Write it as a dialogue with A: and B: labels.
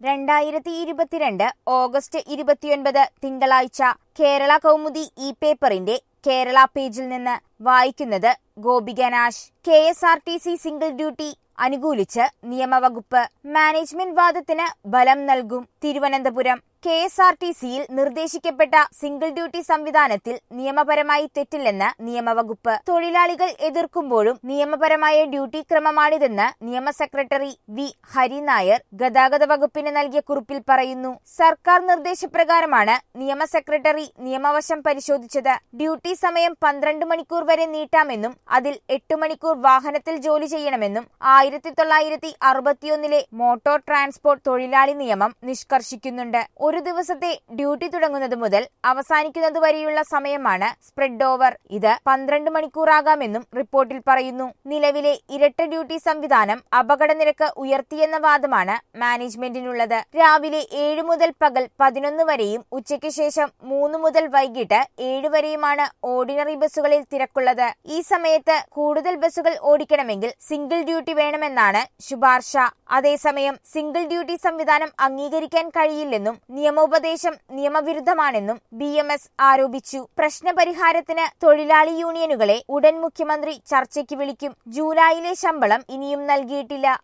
A: രണ്ടായിരത്തി ഇരുപത്തിരണ്ട് ഓഗസ്റ്റ് ഇരുപത്തിയൊൻപത് തിങ്കളാഴ്ച കേരള കൗമുദി ഇ പേപ്പറിന്റെ കേരള പേജിൽ നിന്ന് വായിക്കുന്നത് Gopika Nash K S R T C single duty അനുകൂലിച്ച് നിയമവകുപ്പ് മാനേജ്മെന്റ് വാദത്തിന് ബലം നൽകും Thiruvananthapuram K S R T സിയിൽ നിർദ്ദേശിക്കപ്പെട്ട സിംഗിൾ ഡ്യൂട്ടി സംവിധാനത്തിൽ നിയമപരമായി തെറ്റില്ലെന്ന് നിയമവകുപ്പ് തൊഴിലാളികൾ എതിർക്കുമ്പോഴും നിയമപരമായ ഡ്യൂട്ടി ക്രമമാണിതെന്ന് നിയമ സെക്രട്ടറി വി ഹരിനായർ ഗതാഗത വകുപ്പിന് നൽകിയ കുറിപ്പിൽ പറയുന്നു സർക്കാർ നിർദ്ദേശപ്രകാരമാണ് നിയമ സെക്രട്ടറി നിയമവശം പരിശോധിച്ചത് ഡ്യൂട്ടി സമയം പന്ത്രണ്ട് മണിക്കൂർ വരെ നീട്ടാമെന്നും അതിൽ എട്ട് മണിക്കൂർ വാഹനത്തിൽ ജോലി ചെയ്യണമെന്നും ആയിരത്തി തൊള്ളായിരത്തി അറുപത്തിയൊന്നിലെ മോട്ടോർ ട്രാൻസ്പോർട്ട് തൊഴിലാളി നിയമം നിഷ്കർഷിക്കുന്നുണ്ട് ഒരു ദിവസത്തെ ഡ്യൂട്ടി തുടങ്ങുന്നത് മുതൽ അവസാനിക്കുന്നത് വരെയുള്ള സമയമാണ് സ്പ്രെഡ് ഓവർ ഇത് പന്ത്രണ്ട് മണിക്കൂറാകാമെന്നും റിപ്പോർട്ടിൽ പറയുന്നു നിലവിലെ ഇരട്ട ഡ്യൂട്ടി സംവിധാനം അപകടനിരക്ക് ഉയർത്തിയെന്ന വാദമാണ് മാനേജ്മെന്റിനുള്ളത് രാവിലെ ഏഴ് മുതൽ പകൽ പതിനൊന്ന് വരെയും ഉച്ചയ്ക്ക് ശേഷം മൂന്ന് മുതൽ വൈകിട്ട് ഏഴ് വരെയുമാണ് ഓർഡിനറി ബസ്സുകളിൽ തിരക്കുള്ളത് ഈ സമയത്ത് കൂടുതൽ ബസ്സുകൾ ഓടിക്കണമെങ്കിൽ സിംഗിൾ ഡ്യൂട്ടി വേണമെന്നാണ് ശുപാർശ അതേസമയം സിംഗിൾ ഡ്യൂട്ടി സംവിധാനം അംഗീകരിക്കാൻ കഴിയില്ലെന്നും നിയമോപദേശം നിയമവിരുദ്ധമാണെന്നും ബി എം എസ് ആരോപിച്ചു പ്രശ്നപരിഹാരത്തിന് തൊഴിലാളി യൂണിയനുകളെ ഉടൻ മുഖ്യമന്ത്രി ചർച്ചയ്ക്ക് വിളിക്കും ജൂലൈയിലെ ശമ്പളം ഇനിയും നൽകിയിട്ടില്ല